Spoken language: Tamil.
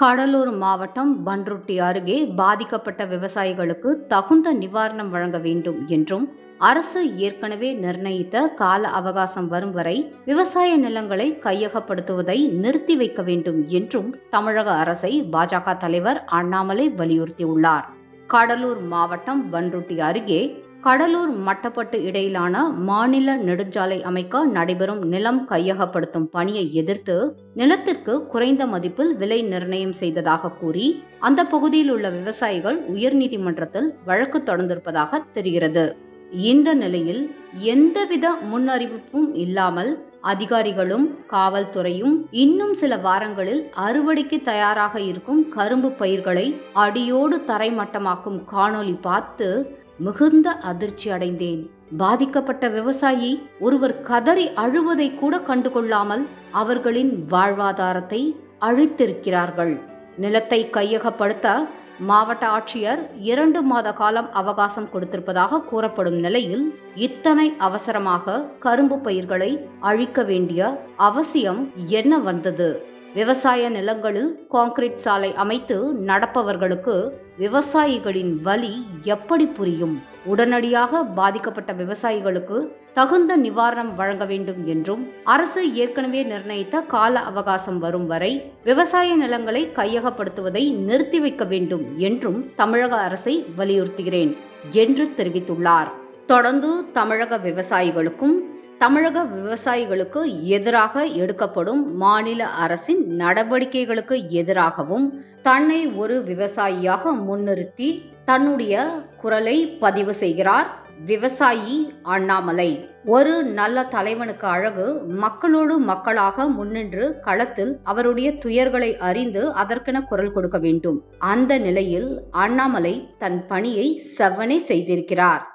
கடலூர் மாவட்டம் பன்ருட்டி அருகே பாதிக்கப்பட்ட விவசாயிகளுக்கு தகுந்த நிவாரணம் வழங்க வேண்டும் என்றும் அரசு ஏற்கனவே நிர்ணயித்த கால அவகாசம் வரும் வரை விவசாய நிலங்களை கையகப்படுத்துவதை நிறுத்தி வைக்க வேண்டும் என்றும் தமிழக அரசை பாஜக தலைவர் அண்ணாமலை வலியுறுத்தியுள்ளார் கடலூர் மாவட்டம் பன்ருட்டி அருகே கடலூர் மட்டப்பட்டு இடையிலான மாநில நெடுஞ்சாலை அமைக்க நடைபெறும் நிலம் கையகப்படுத்தும் பணியை எதிர்த்து நிலத்திற்கு குறைந்த மதிப்பில் விலை நிர்ணயம் செய்ததாக கூறி அந்த பகுதியில் உள்ள விவசாயிகள் உயர்நீதிமன்றத்தில் வழக்கு தொடர்ந்திருப்பதாக தெரிகிறது இந்த நிலையில் எந்தவித முன்னறிவிப்பும் இல்லாமல் அதிகாரிகளும் காவல்துறையும் இன்னும் சில வாரங்களில் அறுவடைக்கு தயாராக இருக்கும் கரும்பு பயிர்களை அடியோடு தரைமட்டமாக்கும் காணொளி பார்த்து மிகுந்த அதிர்ச்சி அடைந்தேன் பாதிக்கப்பட்ட விவசாயி ஒருவர் கதறி அழுவதை கூட கண்டுகொள்ளாமல் அவர்களின் வாழ்வாதாரத்தை அழித்திருக்கிறார்கள் நிலத்தை கையகப்படுத்த மாவட்ட ஆட்சியர் இரண்டு மாத காலம் அவகாசம் கொடுத்திருப்பதாக கூறப்படும் நிலையில் இத்தனை அவசரமாக கரும்பு பயிர்களை அழிக்க வேண்டிய அவசியம் என்ன வந்தது விவசாய நிலங்களில் கான்கிரீட் சாலை அமைத்து நடப்பவர்களுக்கு விவசாயிகளின் வலி எப்படி புரியும் உடனடியாக பாதிக்கப்பட்ட விவசாயிகளுக்கு தகுந்த நிவாரணம் வழங்க வேண்டும் என்றும் அரசு ஏற்கனவே நிர்ணயித்த கால அவகாசம் வரும் வரை விவசாய நிலங்களை கையகப்படுத்துவதை நிறுத்தி வைக்க வேண்டும் என்றும் தமிழக அரசை வலியுறுத்துகிறேன் என்று தெரிவித்துள்ளார் தொடர்ந்து தமிழக விவசாயிகளுக்கும் தமிழக விவசாயிகளுக்கு எதிராக எடுக்கப்படும் மாநில அரசின் நடவடிக்கைகளுக்கு எதிராகவும் தன்னை ஒரு விவசாயியாக முன்னிறுத்தி தன்னுடைய குரலை பதிவு செய்கிறார் விவசாயி அண்ணாமலை ஒரு நல்ல தலைவனுக்கு அழகு மக்களோடு மக்களாக முன்னின்று களத்தில் அவருடைய துயர்களை அறிந்து அதற்கென குரல் கொடுக்க வேண்டும் அந்த நிலையில் அண்ணாமலை தன் பணியை செவ்வனே செய்திருக்கிறார்